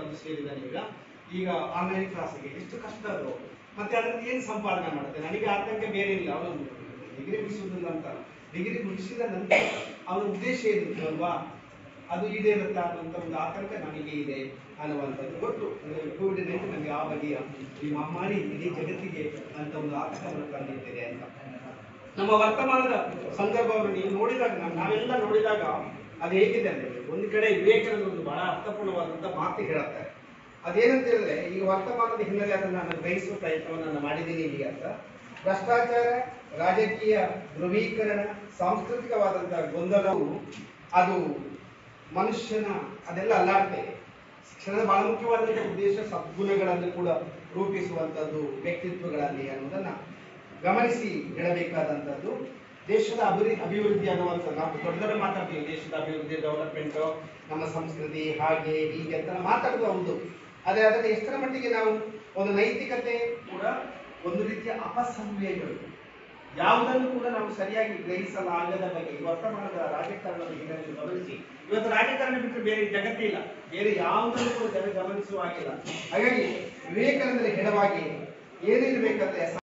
ಬಂದು ಸೇರಿದ್ದಾನೆ ಈಗ ಈಗ ಆನ್ಲೈನ್ ಕ್ಲಾಸಿಗೆ ಎಷ್ಟು ಕಷ್ಟ ಅದು ಮತ್ತೆ ಅದರಲ್ಲಿ ಏನು ಸಂಪಾದನೆ ಮಾಡುತ್ತೆ ನನಗೆ ಆತಂಕ ಬೇರೆ ಇಲ್ಲ ಅವನು ಡಿಗ್ರಿ ಮುಗಿಸುವುದಿಲ್ಲ ಅಂತ ಡಿಗ್ರಿ ಮುಗಿಸಿದ ನಂತರ ಅವನ ಉದ್ದೇಶ ಏನಿತ್ತು ಅಲ್ವಾ ಅದು ಈಡೇರುತ್ತಾ ಅನ್ನುವಂಥ ಒಂದು ಆತಂಕ ನನಗೆ ಇದೆ ಅನ್ನುವಂಥದ್ದು ಒಟ್ಟು ಕೋವಿಡ್ ನೈನ್ಟೀನ್ ನಮಗೆ ಆ ಬಗೆಯ ಈ ಮಹಾಮಾರಿ ಇಡೀ ಜಗತ್ತಿಗೆ ಅಂತ ಒಂದು ಆತಂಕವನ್ನು ತಂದಿಟ್ಟಿದೆ ಅಂತ ನಮ್ಮ ವರ್ತಮಾನದ ಸಂದರ್ಭವನ್ನು ನೀವು ನೋಡಿದಾಗ ನಾವು- ನಾವೆಲ್ಲ ನೋಡಿದಾಗ ಅದು ಹೇಗಿದೆ ಅಂದ್ರೆ ಒಂದು ಕಡೆ ವಿವೇಕಾನಂದ ಒಂದು ಬಹಳ ಅರ್ಥಪೂರ್ಣವಾದಂಥ ಮಾತು ಹೇಳುತ್ತಾರೆ ಅದೇನಂತ ಹೇಳಿದ್ರೆ ಈಗ ವರ್ತಮಾನದ ಹಿನ್ನೆಲೆ ಅದನ್ನು ನಾನು ಗ್ರಹಿಸುವ ಪ್ರಯತ್ನವನ್ನು ನಾನು ಮಾಡಿದ್ದೀನಿ ಈಗ ಅಂತ ಭ್ರಷ್ಟಾಚಾರ ರಾಜಕೀಯ ಧ್ರುವೀಕರಣ ಸಾಂಸ್ಕೃತಿಕವಾದಂತಹ ಗೊಂದಲವು ಅದು ಮನುಷ್ಯನ ಅದೆಲ್ಲ ಅಲ್ಲಾಡ್ತದೆ ಶಿಕ್ಷಣದ ಬಹಳ ಮುಖ್ಯವಾದಂತಹ ಉದ್ದೇಶ ಸದ್ಗುಣಗಳನ್ನು ಕೂಡ ರೂಪಿಸುವಂಥದ್ದು ವ್ಯಕ್ತಿತ್ವಗಳಲ್ಲಿ ಅನ್ನೋದನ್ನ ಗಮನಿಸಿ ಹೇಳಬೇಕಾದಂಥದ್ದು ದೇಶದ ಅಭಿವೃದ್ಧಿ ಅಭಿವೃದ್ಧಿ ಅನ್ನುವಂಥದ್ದು ನಾವು ದೊಡ್ಡ ದೊಡ್ಡ ಮಾತಾಡ್ತೀವಿ ದೇಶದ ಅಭಿವೃದ್ಧಿ ಡೆವಲಪ್ಮೆಂಟ್ ನಮ್ಮ ಸಂಸ್ಕೃತಿ ಹಾಗೆ ಹೀಗೆ ಅಂತ ನಾವು ಮಾತಾಡೋದು ಹೌದು ಆದರೆ ಅದನ್ನು ಎಷ್ಟರ ಮಟ್ಟಿಗೆ ನಾವು ಒಂದು ನೈತಿಕತೆ ಕೂಡ ಒಂದು ರೀತಿಯ ಅಪಸಂವೇಗಳು ಯಾವುದನ್ನು ಕೂಡ ನಾವು ಸರಿಯಾಗಿ ಗ್ರಹಿಸಲಾಗದ ಬಗ್ಗೆ ಈ ವರ್ತಮಾನದ ರಾಜಕಾರಣದ ಹಿನ್ನೆಲೆಯಲ್ಲಿ ಗಮನಿಸಿ ಇವತ್ತು ರಾಜಕಾರಣ ಬಿಟ್ಟರೆ ಬೇರೆ ಜಗತ್ತೇ ಇಲ್ಲ ಬೇರೆ ಯಾವುದನ್ನು ಕೂಡ ಜನ ಗಮನಿಸುವ ಹಾಗಿಲ್ಲ ಹಾಗಾಗಿ ವಿವೇಕಾನಂದರ ಹೇಳುವಾಗೆ ಏನಿರಬೇಕಂದ್ರೆ